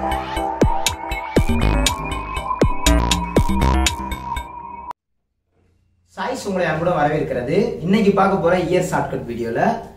choice உங்களை என் கூட வரவேற்கிறது இன்னைக்கு பார்க்க போற இயர் ஷார்ட்கட் வீடியோல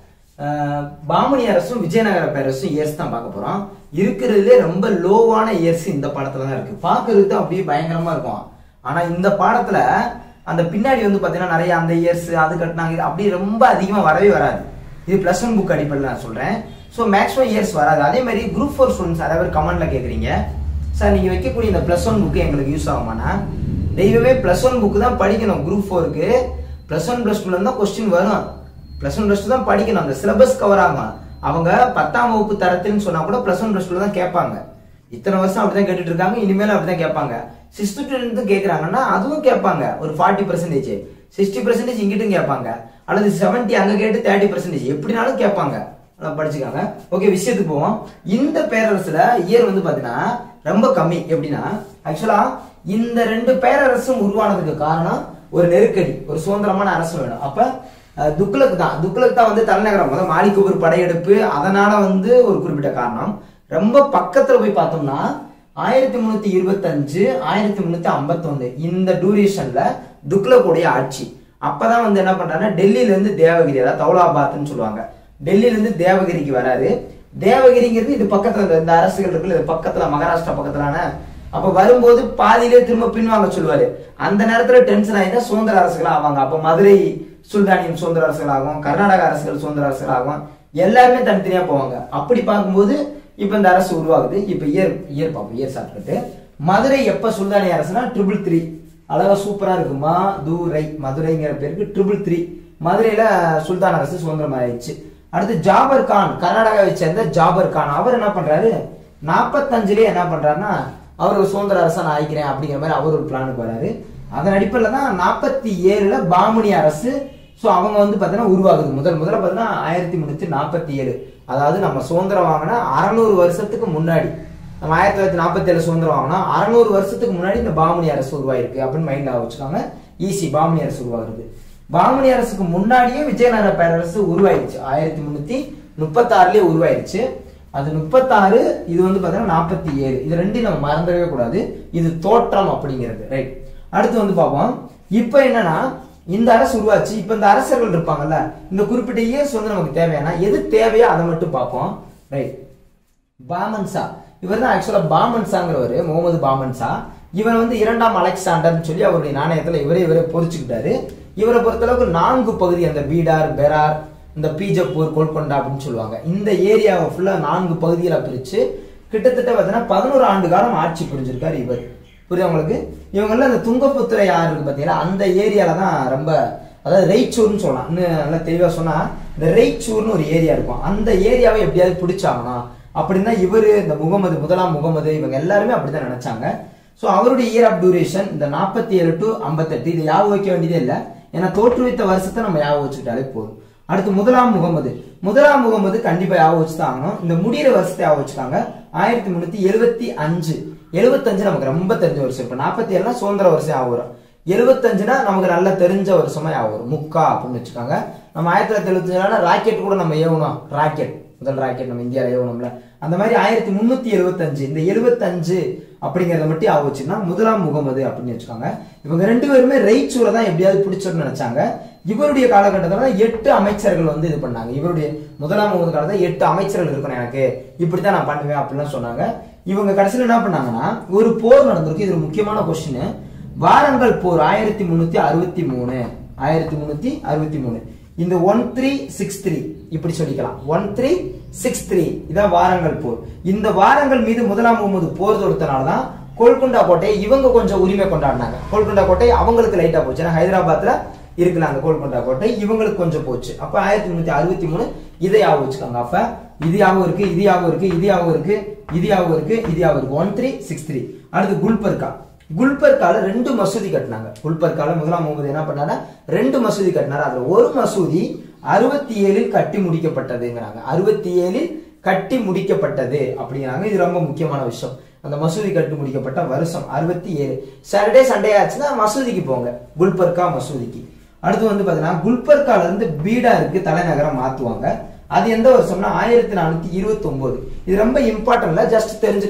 அஹ், பாமணி அரசும் விஜயநகர பேரரசும் இயர்ஸ் தான் பார்க்க போறோம் இருக்கிறதுலே ரொம்ப லோவான இயர்ஸ் இந்த பாடத்துல தான் இருக்கு பார்க்கறதுக்கு தான் அப்படியே பயங்கரமா இருக்கும் ஆனா இந்த பாடத்துல அந்த பின்னாடி வந்து பாத்தீங்கன்னா நிறைய அந்த இயர்ஸ் அது கட்டினாங்க இது அப்படி ரொம்ப அதிகமா வரவே வராது இது பிளஸ் ஒன் புக் அடிப்படையில் நான் சொல்றேன் ஸோ மேக்ஸிமம் இயர்ஸ் வராது அதே மாதிரி குரூப் ஃபோர் ஸ்டூடெண்ட்ஸ் நிறைய பேர் கமெண்ட்ல கேக்குறீங்க சார் நீங்க வைக்கக்கூடிய இந்த பிளஸ் ஒன் புக்கு எங்களுக்கு யூஸ் ஆகுமானா தெய்வமே பிளஸ் ஒன் புக்கு தான் படிக்கணும் குரூப் ஃபோருக்கு பிளஸ் ஒன் பிளஸ் டூல தான் கொஸ்டின் வரும் பிளஸ் ஒன் பிளஸ் டூ தான் படிக்கணும் அந்த சிலபஸ் கவர் ஆகும் அவங்க பத்தாம் வகுப்பு தரத்தில்னு சொன்னா கூட பிளஸ் ஒன் பிளஸ் டூல தான் கேட்பாங்க இத்தனை வருஷம் அப்படிதான் கேட்டுட்டு இருக்காங்க இனிமேல் அப்படிதான் கேட்பாங்க சிக்ஸ்த் டு டென்த்து கேட்கறாங்கன்னா அதுவும் கேட்பாங்க ஒரு ஃபார்ட்டி பர்சன்டேஜ் சிக்ஸ்டி பர்சன்டேஜ் இங்கிட்டும் கேட்பாங்க அல்லது செவன்ட்டி அங்க கேட்டு தேர்ட்டி பர்சன்டேஜ் எப்படினாலும் கேட்பாங்க நல்லா படிச்சுக்காங்க ஓகே விஷயத்துக்கு போவோம் இந்த பேரரசுல இயர் வந்து பாத்தீங்கன்னா ரொம்ப கம்மி எப்படின்னா ஆக்சுவலா இந்த ரெண்டு பேரரசும் உருவானதுக்கு காரணம் ஒரு நெருக்கடி ஒரு சுதந்திரமான அரசு வேணும் அப்ப அஹ், துக்ளக் தான் துக்ளக் தான் வந்து தலைநகரம் முதல் மாலிகபூர் படையெடுப்பு அதனால வந்து ஒரு குறிப்பிட்ட காரணம் ரொம்ப பக்கத்துல போய் பார்த்தோம்னா ஆயிரத்தி முன்னூத்தி இருபத்தஞ்சு ஆயிரத்தி முன்னூத்தி ஐம்பத்தொன்னு இந்த டூரேஷன்ல துக்ளக்குடைய ஆட்சி அப்பதான் வந்து என்ன பண்றாங்கன்னா டெல்லியில இருந்து தேவகிரி அதாவது தௌலாபாத்னு சொல்லுவாங்க டெல்லியில இருந்து தேவகிரிக்கு வராரு தேவகிரிங்கிறது இது பக்கத்துல இந்த- இந்த அரசுகள் இருக்குல்ல இது பக்கத்துல மகாராஷ்டிரா பக்கத்துலான அப்ப வரும்போது பாதியிலே திரும்ப பின்வாங்க சொல்லுவாரு அந்த நேரத்துல டென்ஷன் ஆயிட்டா சுதந்திர அரசுகள் ஆவாங்க அப்ப மதுரை சுல்தானியம் சுதந்திர அரசுகள் ஆகும் கர்நாடக அரசுகள் சுதந்திர அரசுகள் ஆகும் எல்லாருமே தனித்தனியா போவாங்க அப்படி பார்க்கும்போது இப்ப இந்த அரசு உருவாகுது இப்ப இயர் இயர் பார்ப்போம் இயர் சாப்பிட்டு மதுரை எப்ப சுல்தானிய அரசுனா ட்ரிபிள் த்ரீ அழகா சூப்பரா இருக்கு மதுரை மதுரைங்கிற பேருக்கு ட்ரிபிள் த்ரீ மதுரையில சுல்தான் அரசு சுதந்திரம் ஆயிடுச்சு அடுத்து ஜாபர் கான் கர்நாடகாவை சேர்ந்த ஜாபர் கான் அவர் என்ன பண்றாரு நாற்பத்தஞ்சுலயே என்ன பண்றாருன்னா அவர் ஒரு சுதந்திர அரசா நான் ஆயிக்கிறேன் அப்படிங்கிற மாதிரி அவர் ஒரு பிளானுக்கு வராரு அதன் அடிப்படையில் தான் நாற்பத்தி ஏழுல பாமணி அரசு ஸோ அவங்க வந்து பார்த்தீங்கன்னா உருவாகுது முதல் முதல்ல பார்த்தீங்கன்னா ஆயிரத்தி முன்னூத்தி நாற்பத்தி ஏழு அதாவது நம்ம சுதந்திரம் வாங்கினா அறநூறு வருஷத்துக்கு முன்னாடி நம்ம ஆயிரத்தி தொள்ளாயிரத்தி நாற்பத்தி ஏழு சுதந்திரம் வாங்கினா அறநூறு வருஷத்துக்கு முன்னாடி இந்த பாமணி அரசு உருவாயிருக்கு அப்படின்னு மைண்ட்ல வச்சுக்காங்க ஈஸி பாமணி அரசு உருவாகுது பாமணி அரசுக்கு முன்னாடியே விஜயநகர பேரரசு உருவாயிருச்சு ஆயிரத்தி முன்னூத்தி முப்பத்தாறுலயே உருவாயிருச்சு அது முப்பத்தாறு இது வந்து பாத்தீங்கன்னா நாற்பத்தி ஏழு இது ரெண்டையும் நம்ம மறந்துடவே கூடாது இது தோற்றம் அப்படிங்கிறது ரைட் அடுத்து வந்து பார்ப்போம் இப்போ என்னன்னா இந்த அரசு உருவாச்சு இப்போ இந்த அரசர்கள் இருப்பாங்கல்ல இந்த குறிப்பிட்ட இயர்ஸ் வந்து நமக்கு தேவையானா எது தேவையோ அதை மட்டும் பார்ப்போம் ரைட் பாமன்சா இவர் தான் ஆக்சுவலா பாமன்சாங்கிறவர் முகமது பாமன்சா இவர் வந்து இரண்டாம் அலெக்சாண்டர்னு சொல்லி அவருடைய நாணயத்துல இவரே இவரே பொறிச்சுக்கிட்டாரு இவரை பொறுத்தளவுக்கு நான்கு பகுதி அந்த பீடார் பெரார் இந்த பீஜப்பூர் கோல்கொண்டா அப்படின்னு சொல்லுவாங்க இந்த ஏரியாவை ஃபுல்லா நான்கு பகுதிகளா பிரிச்சு கிட்டத்தட்ட பார்த்தீங்கன்னா பதினோரு ஆண்டு காலம் ஆட்சி புரிஞ்சிருக்காரு இவர் புரியுதா உங்களுக்கு இவங்கெல்லாம் இந்த துங்கபுத்திரை யார் இருக்கு பார்த்தீங்கன்னா அந்த ஏரியால தான் ரொம்ப அதாவது ரெய்ச்சூர்னு சொல்லலாம் இன்னும் நல்லா தெளிவா சொன்னா இந்த ரெய்ச்சூர்னு ஒரு ஏரியா இருக்கும் அந்த ஏரியாவை எப்படியாவது பிடிச்சாகணும் அப்படின்னா இவரு இந்த முகமது முதலாம் முகமது இவங்க எல்லாருமே அப்படிதான் நினைச்சாங்க ஸோ அவருடைய இயர் ஆஃப் டியூரேஷன் இந்த நாற்பத்தி ஏழு டு ஐம்பத்தெட்டு இது ஞாபகம் வைக்க வேண்டியதே இல்லை ஏன்னா தோற்றுவித்த வருஷத்தை நம்ம ஞாபகம் வச்சுக்கிட்டாலே போதும் அடுத்து முதலாம் முகமது முதலாம் முகமது கண்டிப்பா ஞாபகம் வச்சு தான் ஆகணும் இந்த முடியிற வருஷத்தை ஞாபகம் வச்சுக்காங்க ஆயிரத்தி முன்னூத்தி எழுபத்தி அஞ்சு எழுபத்தஞ்சு நமக்கு ரொம்ப தெரிஞ்ச வருஷம் இப்ப நாற்பத்தி ஏழுனா சுதந்திர வருஷம் ஞாபகம் வரும் எழுபத்தஞ்சுனா நமக்கு நல்லா தெரிஞ்ச வருஷமா ஞாபகம் வரும் முக்கா அப்படின்னு வச்சுக்காங்க நம்ம ஆயிரத்தி தொள்ளாயிரத்தி எழுபத்தஞ்சுனா ராக்கெட் கூட நம்ம ஏவணும் ராக்கெட் முதல் ராக்கெட் நம்ம இந்தியாவில் ஏவணும்ல அந்த மாதிரி ஆயிரத்தி முன்னூத்தி எழுபத்தஞ்சு இந்த எழுபத்தஞ்சு அப்படிங்கறத மட்டும் ஞாபகம் வச்சுன்னா முதலாம் முகமது அப்படின்னு வச்சுக்காங்க இவங்க ரெண்டு பேருமே ரைச்சூரை தான் எப்படியாவது பிடிச்சிடணும்னு நினைச்சாங்க இவருடைய காலகட்டத்தில் தான் எட்டு அமைச்சர்கள் வந்து இது பண்ணாங்க இவருடைய முதலாம் முகமது காலத்தில் எட்டு அமைச்சர்கள் இருக்கணும் எனக்கு இப்படித்தான் நான் பண்ணுவேன் அப்படிலாம் சொன்னாங்க இவங்க கடைசியில் என்ன பண்ணாங்கன்னா ஒரு போர் நடந்திருக்கு இது ஒரு முக்கியமான கொஸ்டின் வாரங்கள் போர் ஆயிரத்தி முன்னூத்தி அறுபத்தி மூணு ஆயிரத்தி முன்னூத்தி அறுபத்தி மூணு இந்த ஒன் த்ரீ சிக்ஸ் த்ரீ இப்படி சொல்லிக்கலாம் ஒன் த்ரீ சிக்ஸ் த்ரீ இதான் வாரங்கள் போர் இந்த வாரங்கள் மீது முதலாம் முகமது போர் தொடுத்தனால தான் கோல்கொண்டா கோட்டையை இவங்க கொஞ்சம் உரிமை கொண்டாடினாங்க கோல்கொண்டா கோட்டை அவங்களுக்கு லைட்டா போச்சு ஏன்னா ஹைதராபாத்ல இருக்குல்ல அந்த கோல்கொண்டா கோட்டை இவங்களுக்கு கொஞ்சம் போச்சு அப்ப ஆயிரத்தி முன்னூத்தி அறுபத்தி மூணு இதை ஞாபகம் வச்சுக்காங்க அப்ப இது ஞாபகம் இருக்கு இது ஞாபகம் இருக்கு இது ஞாபகம் இருக்கு இது ஞாபகம் இருக்கு இது ஞாபகம் இருக்கு ஒன் த்ரீ சிக்ஸ் த்ரீ அடுத்து குல்பர்கா குல்பர்கால ரெண்டு மசூதி கட்டினாங்க குல்பர்கால முதலாம் முகமது என்ன பண்ணாரு ரெண்டு மசூதி கட்டினாரு அதுல ஒரு மசூதி அறுபத்தி ஏழில் கட்டி முடிக்கப்பட்டதுங்கிறாங்க அறுபத்தி ஏழில் கட்டி முடிக்கப்பட்டது அப்படிங்கிறாங்க இது ரொம்ப முக்கியமான விஷயம் அந்த மசூதி கட்டி முடிக்கப்பட்ட வருஷம் அறுபத்தி ஏழு சாட்டர்டே சண்டே ஆச்சுன்னா மசூதிக்கு போங்க குல்பர்கா மசூதிக்கு அடுத்து வந்து பாத்தீங்கன்னா குல்பர்கால இருந்து பீடாருக்கு தலைநகரம் மாத்துவாங்க அது எந்த வருஷம்னா ஆயிரத்தி நானூத்தி இருபத்தி ஒன்பது இது ரொம்ப இம்பார்ட்டன்ட்ல ஜஸ்ட் தெரிஞ்சுக்கலாம்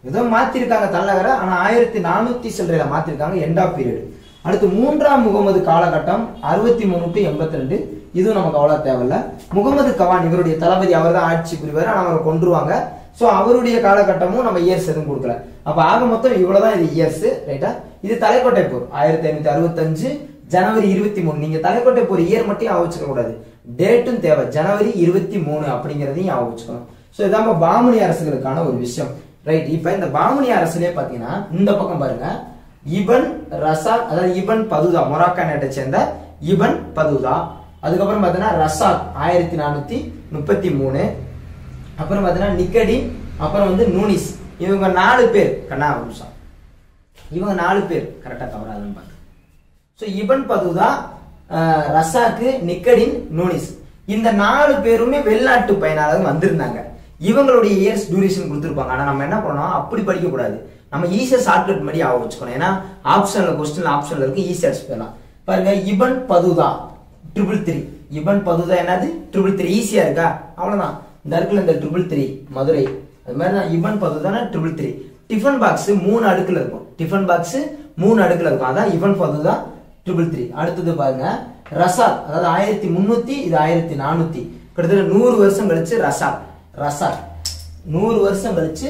ஏதோ மாத்திருக்காங்க தலைநகரை ஆனா ஆயிரத்தி நானூத்தி சில்லறையில மாத்திருக்காங்க எண்ட் ஆஃப் பீரியட் அடுத்து மூன்றாம் முகமது காலகட்டம் அறுபத்தி மூணு டு எண்பத்தி ரெண்டு இதுவும் நமக்கு அவ்வளவு தேவையில்ல முகமது கவான் இவருடைய தளபதி அவர் தான் ஆட்சி புரிவார் ஆனா அவரை கொன்றுவாங்க சோ அவருடைய காலகட்டமும் நம்ம இயர்ஸ் எதுவும் கொடுக்கல அப்ப ஆக மொத்தம் இவ்வளவுதான் இது இயர்ஸ் ரைட்டா இது தலைக்கோட்டை போர் ஆயிரத்தி ஐநூத்தி அறுபத்தஞ்சு ஜனவரி இருபத்தி மூணு நீங்க தலைக்கோட்டை போர் இயர் மட்டும் ஞாபகம் வச்சுக்க கூடாது டேட்டும் தேவை ஜனவரி இருபத்தி மூணு அப்படிங்கறதையும் ஞாபகம் வச்சுக்கணும் ஸோ இதான் பாமணி அரசுகளுக்கான ஒரு விஷயம் ரைட் இப்ப இந்த பாமணி அரசுலயே பாத்தீங்கன்னா இந்த பக்கம் பாருங்க இபன் ரசாக் அதாவது இபன் பதுதா மொராக்கா நாட்டை சேர்ந்த இபன் பதுதா அதுக்கப்புறம் பார்த்தீங்கன்னா ரசாக் ஆயிரத்தி நானூத்தி முப்பத்தி மூணு அப்புறம் பார்த்தீங்கன்னா நிக்கடின் அப்புறம் வந்து நூனிஸ் இவங்க நாலு பேர் கண்ணா ஒரு நிமிஷம் இவங்க நாலு பேர் கரெக்டாக கவர் ஆகுதுன்னு பார்த்து ஸோ இபன் பதுதா அஹ், ரசாக்கு நிக்கடின் நூனிஸ் இந்த நாலு பேருமே வெளிநாட்டு பயனாளர்கள் வந்திருந்தாங்க இவங்களுடைய இயர்ஸ் டியூரேஷன் கொடுத்துருப்பாங்க ஆனா நம்ம என்ன பண்ணோம் அப்படி படிக்க கூடாது நம்ம ஈஸியா ஷார்ட்கட் மாதிரி ஆக வச்சுக்கணும் ஏன்னா ஆப்ஷன்ல கொஸ்டின் ஆப்ஷன்ல இருக்கு ஈஸியா அடிச்சு போயிடலாம் பாருங்க இபன் பதுதா ட்ரிபிள் த்ரீ இபன் பதுதா என்னது ட்ரிபிள் த்ரீ ஈஸியா இருக்கா அவ்வளவுதான் இந்த இருக்குல்ல இந்த ட்ரிபிள் த்ரீ மதுரை அது மாதிரி தான் இபன் பதுதானா ட்ரிபிள் த்ரீ டிஃபன் பாக்ஸ் மூணு அடுக்குல இருக்கும் டிஃபன் பாக்ஸ் மூணு அடுக்குல இருக்கும் அதான் இவன் பதுதா ட்ரிபிள் த்ரீ அடுத்தது பாருங்க ரசாத் அதாவது ஆயிரத்தி முன்னூத்தி இது ஆயிரத்தி நானூத்தி கிட்டத்தட்ட நூறு வருஷம் கழிச்சு ரசாத் ரசாத் நூறு வருஷம் கழிச்சு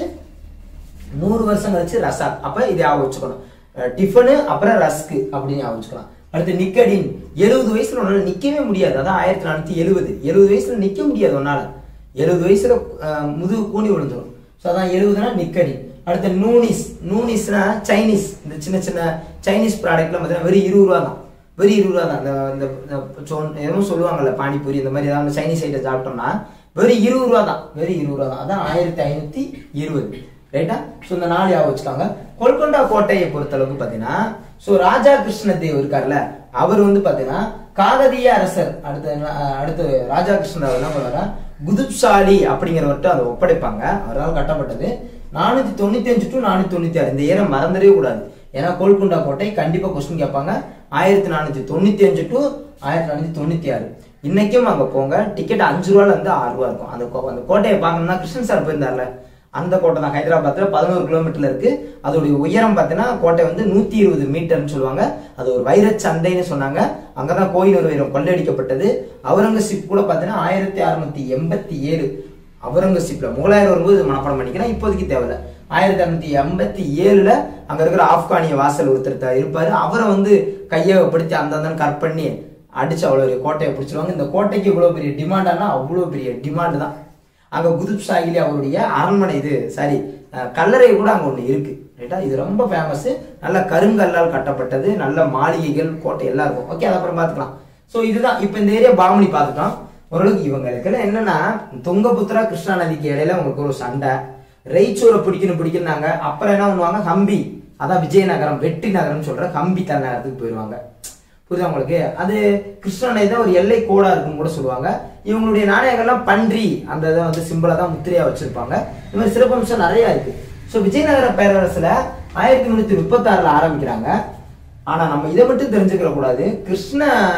நூறு வருஷம் கழிச்சு ரசாக் அப்ப இதை ஞாபகம் வச்சுக்கணும் அஹ் டிஃபனு அப்புறம் ரஸ்க்கு அப்படின்னு ஞாபகம் வச்சுக்கலாம் அடுத்து நிக்கடின் எழுபது வயசுல உன்னால நிக்கவே முடியாது அதான் ஆயிரத்தி நானூத்தி எழுபது எழுபது வயசுல நிக்க முடியாது உன்னால எழுபது வயசுல அஹ், முதுகு கூனி விழுந்துரும் ஸோ அதான் எழுபதுனா நிக்கடின் அடுத்து நூனிஸ் நூனிஸ்னா சைனீஸ் இந்த சின்ன சின்ன சைனீஸ் ப்ராடக்ட்லாம் பார்த்தீங்கன்னா வெறும் இருபது ரூபா தான் வெறும் இருபது ரூபா தான் இந்த இந்த இந்த சொன் எதுவும் சொல்லுவாங்கல்ல பானிபூரி இந்த மாதிரி ஏதாவது சைனீஸ் ஐட்டம் சாப்பிட்டோம்னா வெறும் இருபது ரூபா தான் வெறும் இருபது ரூபா தான் அதான் ஆயிரத்தி ஐநூத்தி இருபது ரைட்டா ஸோ இந்த நாலு ஞாபகம் வச்சுக்காங்க கொல்கொண்டா கோட்டையை பொறுத்தளவுக்கு பார்த்தீங்கன்னா ஸோ ராஜா கிருஷ்ணதேவ் இருக்கார்ல அவர் வந்து பார்த்தீங்கன்னா காகதிய அரசர் அடுத்து என்ன- அடுத்து ராஜா கிருஷ்ணதேவ் என்ன பண்ணுவாரா குதுப்சாலி அப்படிங்கிறவர்கிட்ட அதை ஒப்படைப்பாங்க அவரால் கட்டப்பட்டது நானூத்தி தொண்ணூத்தி அஞ்சு டு நானூத்தி தொண்ணூத்தி ஆறு இந்த ஏரை மறந்துடவே கூடாது ஏன்னா கோல்குண்டா கோட்டை கண்டிப்பா கொஸ்டின் கேட்பாங்க ஆயிரத்தி நானூத்தி தொண்ணூத்தி அஞ்சு டு ஆயிரத்தி நானூத்தி தொண்ணூத்தி ஆறு இன்னைக்கும் அங்க போங்க டிக்கெட் அஞ்சு ரூபால இருந்து ஆறு ரூபா இருக்கும் அந்த கோ- அந்த கோட்டையை பார்க்கணும்னா கிருஷ்ணன் சார் போயிருந்தார்ல அந்த கோட்டை தான் ஹைதராபாத்ல பதினோரு கிலோமீட்டர்ல இருக்கு அதோடைய உயரம் பார்த்தீங்கன்னா கோட்டை வந்து நூத்தி இருபது மீட்டர்னு சொல்லுவாங்க அது ஒரு வைரச் சந்தைன்னு சொன்னாங்க அங்கதான் கோயில் வைரம் கொள்ளையடிக்கப்பட்டது அவுரங்கசீப் கூட பார்த்தீங்கன்னா ஆயிரத்தி அறுநூத்தி எண்பத்தி ஏழு அவுரங்கசீப்ல முகலாயர் வரும்போது இது மனப்பாடம் பண்ணிக்கலாம் இப்போதைக்கு தேவையில்ல ஆயிரத்தி அறுநூத்தி எண்பத்தி ஏழுல அங்க இருக்கிற ஆப்கானிய வாசல் ஒருத்தர் த- இருப்பாரு அவரை வந்து கையை பிடிச்சி அந்த கட் பண்ணி அடிச்சு அவ்வளவு பெரிய கோட்டையை பிடிச்சிருவாங்க இந்த கோட்டைக்கு இவ்வளவு பெரிய டிமாண்டானா அவ்வளவு பெரிய டிமாண்ட் தான் அங்க குதுப் ஷாஹிலி அவருடைய அரண்மனை இது சாரி அஹ், கல்லறை கூட அங்க ஒண்ணு இருக்கு ரைட்டா இது ரொம்ப ஃபேமஸ் நல்ல கருங்கல்லால் கட்டப்பட்டது நல்ல மாளிகைகள் கோட்டை எல்லாம் இருக்கும் ஓகே அது அப்புறம் பார்த்துக்கலாம் ஸோ இதுதான் இப்போ இந்த ஏரியா பாமணி பார்த்துட்டோம் ஓரளவுக்கு இவங்களுக்கு என்னன்னா துங்கபுத்ரா கிருஷ்ணா நதிக்கு இடையில உங்களுக்கு ஒரு சண்டை ரெய்ச்சூரை பிடிக்கணும் பிடிக்கணும்னாங்க அப்புறம் என்ன பண்ணுவாங்க ஹம்பி அதான் விஜயநகரம் வெற்றி நகரம் சொல்ற ஹம்பி தலைநகரத்துக்கு போயிடுவாங்க புரியுதா உங்களுக்கு அது கிருஷ்ணனை தான் ஒரு எல்லை கோடா இருக்குன்னு கூட சொல்லுவாங்க இவங்களுடைய நாணயங்கள்லாம் பன்றி அந்த இதை வந்து சிம்பிளா தான் முத்திரையா வச்சிருப்பாங்க இந்த மாதிரி சிறப்பம்சம் நிறைய இருக்கு ஸோ விஜயநகர பேரரசுல ஆயிரத்தி முன்னூத்தி முப்பத்தி ஆறுல ஆரம்பிக்கிறாங்க ஆனா நம்ம இதை மட்டும் தெரிஞ்சுக்கிற கூடாது கிருஷ்ண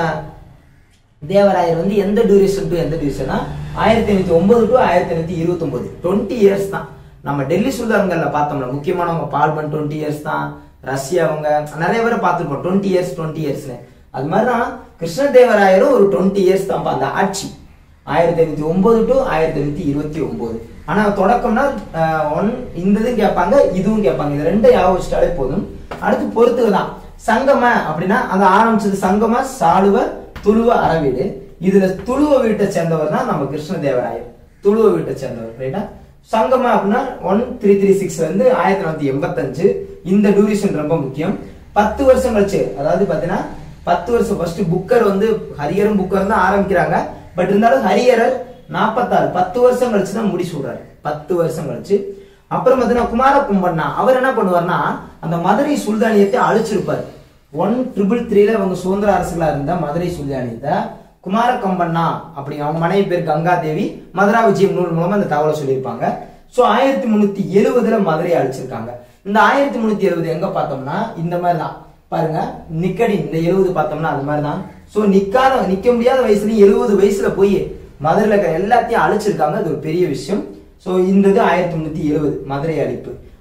தேவராயர் வந்து எந்த டியூரேஷன் டு எந்த டியூரேஷனா ஆயிரத்தி ஐநூத்தி ஒன்பது டு ஆயிரத்தி ஐநூத்தி இருபத்தி ஒன்பது டுவெண்ட்டி இயர்ஸ் தான் நம்ம டெல்லி சுல்தான்கள்ல பார்த்தோம்ல முக்கியமானவங்க பால்பன் டுவெண்ட்டி இயர்ஸ் தான் ரஷ்யா அவங்க நிறைய பேரை பார்த்துருப்போம் டுவெண்ட்டி இயர்ஸ் டுவெண்ட்டி இயர்ஸ்னு அது மாதிரி தான் கிருஷ்ணதேவராயரும் ஒரு டுவெண்ட்டி இயர்ஸ் தான் அந்த ஆட்சி ஆயிரத்தி ஐநூத்தி ஒன்பது டு ஆயிரத்தி ஐநூத்தி இருபத்தி ஒன்பது ஆனா தொடக்கம்னா ஒன் இந்த இதுவும் கேட்பாங்க இதுவும் கேட்பாங்க இது ரெண்டும் ஞாபகம் வச்சுட்டாலே போதும் அடுத்து பொறுத்துக தான் சங்கம அப்படின்னா அந்த ஆரம்பிச்சது சங்கம சாளுவ துளுவ அரவீடு இதுல துளுவ வீட்டை சேர்ந்தவர் தான் நம்ம கிருஷ்ணதேவராயர் துளுவ வீட்டை சேர்ந்தவர் ரைட்டா சங்கம அப்படின்னா ஒன் த்ரீ த்ரீ சிக்ஸ் வந்து ஆயிரத்தி தொள்ளாயிரத்தி எண்பத்தஞ்சு இந்த டியூரேஷன் ரொம்ப முக்கியம் பத்து வருஷம் கழிச்சு அதாவது பாத்தீங்கன்னா பத்து வருஷம் ஃபர்ஸ்ட் புக்கர் வந்து ஹரியரும் புக்கர் தான் ஆரம்பிக்கிறாங்க பட் இருந்தாலும் ஹரியரர் நாற்பத்தாறு பத்து வருஷம் கழிச்சு தான் முடிச்சு விடுறாரு பத்து வருஷம் கழிச்சு அப்புறம் பார்த்தீங்கன்னா குமார கும்பண்ணா அவர் என்ன பண்ணுவார்னா அந்த மதுரை சுல்தானியத்தை அழிச்சிருப்பார் ஒன் ட்ரிபிள் த்ரீல அவங்க சுதந்திர அரசுகளா இருந்த மதுரை சுல்தானியத்தை குமார கம்பண்ணா அப்படி அவங்க மனைவி பேர் கங்கா தேவி மதுரா விஜயம் நூல் மூலமா இந்த தகவலை சொல்லியிருப்பாங்க சோ ஆயிரத்தி முன்னூத்தி எழுபதுல மதுரையை அழிச்சிருக்காங்க இந்த ஆயிரத்தி முன்னூத்தி எழுபது எங்க பார்த்தோம்னா இந்த மாதிரி தான் பாருங்க நிக்கடி இந்த எழுபது பார்த்தோம்னா அது மாதிரி தான் சோ நிக்காத நிக்க முடியாத வயசுல எழுபது வயசுல போய் மதுரையில இருக்கிற எல்லாத்தையும் அழிச்சிருக்காங்க அது ஒரு பெரிய விஷயம் சோ இந்த இது ஆயிரத்தி முன்னூத்தி எழுபது மதுரை அழிப்பு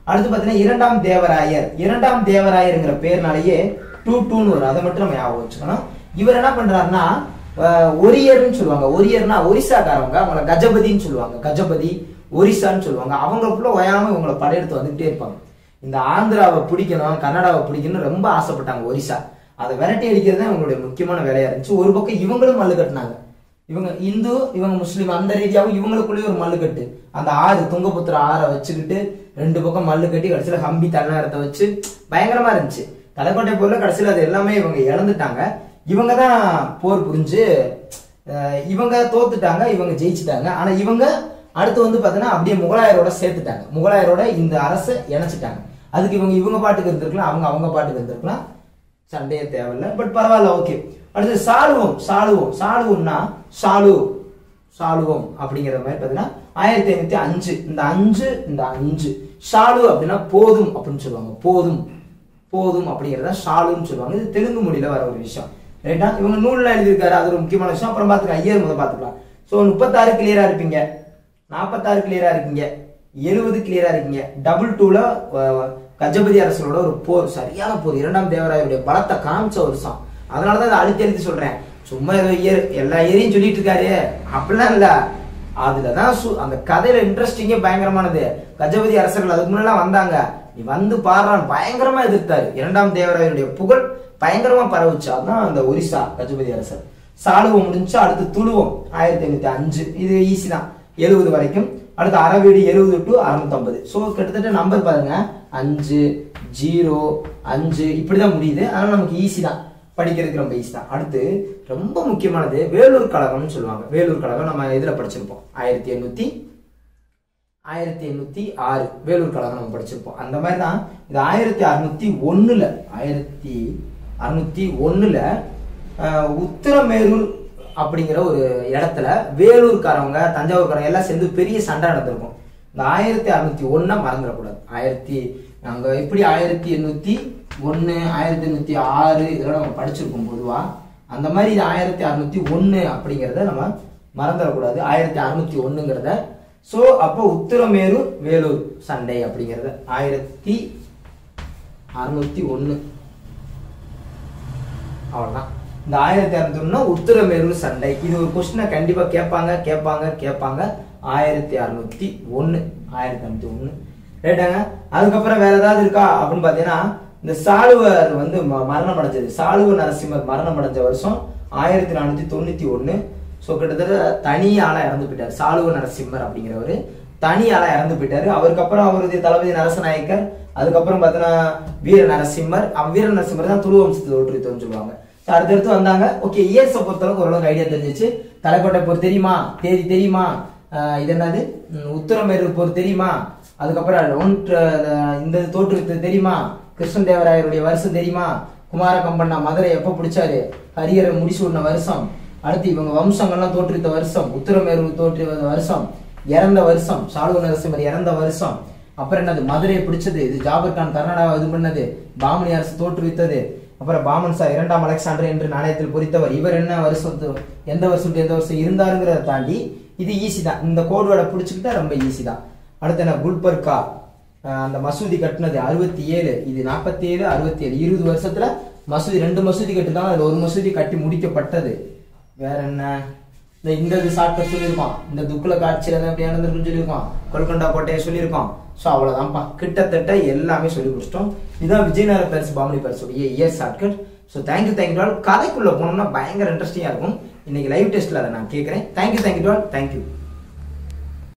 அடுத்து பார்த்தீங்கன்னா இரண்டாம் தேவராயர் இரண்டாம் தேவராயருங்கிற பேர்னாலேயே டூ டூன்னு வரும் அதை மட்டும் நம்ம ஞாபகம் வச்சுக்கணும் இவர் என்ன பண்றாருன்னா அஹ், ஒரியர்னு சொல்லுவாங்க ஒரியர்னா ஒரிசாக்காரவங்க அவங்கள கஜபதின்னு சொல்லுவாங்க கஜபதி ஒரிசான்னு சொல்லுவாங்க அவங்களுக்குள்ள ஓயாம இவங்களை படையெடுத்து வந்துகிட்டே இருப்பாங்க இந்த ஆந்திராவை பிடிக்கணும் கன்னடாவை பிடிக்கணும்னு ரொம்ப ஆசைப்பட்டாங்க ஒரிசா அதை விரட்டி அடிக்கிறது தான் இவங்களுடைய முக்கியமான வேலையா இருந்துச்சு ஒரு பக்கம் இவங்களும் மல்லு கட்டினாங்க இவங்க இந்து இவங்க முஸ்லீம் அந்த ரீதியாகவும் இவங்களுக்குள்ளேயே ஒரு மல்லு கட்டு அந்த ஆறு துங்கபுத்திர ஆறை வச்சுக்கிட்டு ரெண்டு பக்கம் மல்லு கட்டி கடைசியில ஹம்பி தலைநகரத்தை வச்சு பயங்கரமா இருந்துச்சு தலைக்கோட்டை போர்ல கடைசியில அது எல்லாமே இவங்க இழந்துட்டாங்க இவங்க தான் போர் புரிஞ்சு அஹ், இவங்க தோத்துட்டாங்க இவங்க ஜெயிச்சிட்டாங்க ஆனா இவங்க அடுத்து வந்து பாத்தீங்கன்னா அப்படியே முகலாயரோட சேர்த்துட்டாங்க முகலாயரோட இந்த அரசை இணைச்சிட்டாங்க அதுக்கு இவங்க இவங்க பாட்டுக்கு இருந்திருக்கலாம் அவங்க அவங்க பாட்டுக்கு இருந்திருக்கலாம் சண்டையே தேவையில்ல பட் பரவாயில்ல ஓகே அடுத்து சாலுவம் சாலுவம் சாலுவம்னா சாலு சாலுவம் அப்படிங்கிற மாதிரி பார்த்தீங்கன்னா ஆயிரத்தி ஐநூத்தி அஞ்சு இந்த அஞ்சு இந்த அஞ்சு ஷாலு அப்படின்னா போதும் அப்படின்னு சொல்லுவாங்க போதும் போதும் அப்படிங்கிறத ஷாலுன்னு சொல்லுவாங்க இது தெலுங்கு மொழியில வர ஒரு விஷயம் ரைட்டா இவங்க நூல்ல எழுதியிருக்காரு அது ஒரு முக்கியமான விஷயம் அப்புறம் பார்த்துக்கலாம் ஐயர் முதல் பார்த்துக்கலாம் ஸோ முப்பத்தாறு கிளியரா இருப்பீங்க நாற்பத்தாறு கிளியரா இருக்கீங்க எழுபது கிளியரா இருக்கீங்க டபுள் டூல கஜபதி அரசரோட ஒரு போர் சரியான போர் இரண்டாம் தேவராயருடைய பலத்தை காமிச்ச வருஷம் அதனாலதான் அதை அழுத்தி அழுத்தி சொல்றேன் சும்மா ஏதோ இயர் எல்லா இயரையும் சொல்லிட்டு இருக்காரு அப்படிலாம் இல்ல அதுலதான் சு- அந்த கதையில இன்ட்ரெஸ்டிங்கே பயங்கரமானது கஜபதி அரசர்கள் அதுக்கு முன்னெல்லாம் வந்தாங்க நீ வந்து பாடுறான் பயங்கரமா எதிர்த்தாரு இரண்டாம் தேவராயருடைய புகழ் பயங்கரமா பரவுச்சு அதான் அந்த ஒரிசா கஜபதி அரசர் சாலுவம் முடிஞ்சு அடுத்து துளுவம் ஆயிரத்தி ஐநூத்தி அஞ்சு இது ஈஸி தான் எழுபது வரைக்கும் அடுத்து அறவீடு எழுபது டு அறுநூத்தம்பது ஸோ கிட்டத்தட்ட நம்பர் பாருங்க அஞ்சு ஜீரோ அஞ்சு இப்படிதான் முடியுது அதனால நமக்கு ஈஸி தான் படிக்கிறதுக்கு ரொம்ப ஈஸி தான் அடுத்து ரொம்ப முக்கியமானது வேலூர் கழகம்னு சொல்லுவாங்க வேலூர் கழகம் நம்ம இதுல படிச்சிருப்போம் ஆயிரத்தி எண்ணூத்தி ஆயிரத்தி எண்ணூத்தி ஆறு வேலூர் கழகம் நம்ம படிச்சிருப்போம் அந்த மாதிரி தான் இது ஆயிரத்தி அறுநூத்தி ஒண்ணுல ஆயிரத்தி அறுநூத்தி ஒண்ணுல அஹ், உத்திரமேரூர் அப்படிங்கிற ஒரு இடத்துல வேலூர்காரவங்க தஞ்சாவூர்காரங்க எல்லாம் சேர்ந்து பெரிய சண்டை நடந்திருக்கும் இந்த ஆயிரத்தி அறுநூத்தி ஒன்ன மறந்துடக்கூடாது ஆயிரத்தி நாங்க எப்படி ஆயிரத்தி எண்ணூத்தி ஒன்னு ஆயிரத்தி எண்ணூத்தி ஆறு இதெல்லாம் நம்ம படிச்சிருக்கோம் பொதுவா அந்த மாதிரி இது ஆயிரத்தி அறுநூத்தி ஒன்னு அப்படிங்கிறத நம்ம மறந்துடக்கூடாது ஆயிரத்தி அறுநூத்தி ஒண்ணுங்கிறத சோ அப்போ உத்திரமேரு வேலூர் சண்டை அப்படிங்கறது ஆயிரத்தி அறுநூத்தி ஒண்ணு அவ்வளவுதான் இந்த ஆயிரத்தி அறுநூத்தி ஒண்ணு உத்திரமேரூர் சண்டை இது ஒரு கொஸ்டினை கண்டிப்பா கேட்பாங்க கேட்பாங்க கேட்பாங்க ஆயிரத்தி அறுநூத்தி ஒண்ணு ஆயிரத்தி அறுநூத்தி ஒண்ணு ரைட்டாங்க அதுக்கப்புறம் வேற ஏதாவது இருக்கா அப்படின்னு பாத்தீங்கன்னா இந்த சாளுவர் வந்து ம- மரணம் அடைஞ்சது சாளுவ நரசிம்மர் மரணம் அடைஞ்ச வருஷம் ஆயிரத்தி நானூத்தி தொண்ணூத்தி ஒண்ணு ஸோ கிட்டத்தட்ட தனி ஆளா இறந்து போயிட்டார் சாளுவ நரசிம்மர் அப்படிங்கிறவரு தனி ஆளா இறந்து போயிட்டாரு அவருக்கு அப்புறம் அவருடைய தளபதி நரசநாயக்கர் அதுக்கப்புறம் பார்த்தீங்கன்னா வீர நரசிம்மர் அவ் வீர நரசிம்மர் தான் துருவ வம்சத்தை தோற்றுவித்தோம்னு சொல்லுவாங்க So அடுத்தடுத்து வந்தாங்க ஓகே இயர்ஸை பொறுத்தளவுக்கு ஓரளவுக்கு ஐடியா தெரிஞ்சிச்சு தலைக்கோட்டை போர் தெரியுமா தேதி தெரியுமா ஆஹ் இது என்னது ம், உத்தரமேரூர் போர் தெரியுமா அதுக்கப்புறம் ஒன்று இந்த இது தோற்றுவித்தது தெரியுமா கிருஷ்ணதேவராயருடைய வருஷம் தெரியுமா குமார கம்பண்ணா மதுரை எப்ப பிடிச்சாரு ஹரியரை முடிசூடின வருஷம் அடுத்து இவங்க வம்சங்கள்லாம் தோற்றுவித்த வருஷம் உத்தரமேரூர் தோற்றுவித்த வருஷம் இறந்த வருஷம் சாலுவ நரசிம்மர் இறந்த வருஷம் அப்புறம் என்னது மதுரையை பிடிச்சது இது ஜாபர் கான் கர்நாடகா இது பண்ணது பாமணி அரசு தோற்றுவித்தது அப்புறம் பாமன் சார் இரண்டாம் அலெக்சாண்டர் என்று நாணயத்தில் பொறித்தவர் இவர் என்ன வருஷத்து எந்த வருஷம் to எந்த வருஷம் இருந்தாருங்கிறத தாண்டி இது ஈஸி தான் இந்த கோடு வேர்டை பிடிச்சிக்கிட்டா ரொம்ப ஈஸி தான் அடுத்து என்ன குல்பர்கா அஹ் அந்த மசூதி கட்டினது அறுபத்தி ஏழு இது நாற்பத்தி ஏழு அறுபத்தி ஏழு இருபது வருஷத்துல மசூதி ரெண்டு மசூதி கட்டிருக்காங்க அதுல ஒரு மசூதி கட்டி முடிக்கப்பட்டது வேற என்ன இந்த இந்த இது ஷார்ட்கட் சொல்லியிருக்கோம் இந்த துக்குல காட்சியில தான் எப்படி நடந்திருக்குன்னு சொல்லியிருக்கோம் கொல்கண்டா கோட்டையை சொல்லியிருக்கோம் ஸோ அவ்வளவுதான்ப்பா கிட்டத்தட்ட எல்லாமே சொல்லி கொடுத்துட்டோம் இதுதான் விஜயநகர பரிசு பாமணி பரிசுடைய year shortcut so thank you thank you டால் கதைக்குள்ள போனோம்னா பயங்கர இன்ட்ரெஸ்டிங்கா இருக்கும் இன்னைக்கு லைவ் டெஸ்ட்ல அதை நான் கேட்கறேன் தேங்க்யூ தேங்க்யூ டால் தேங்க்யூ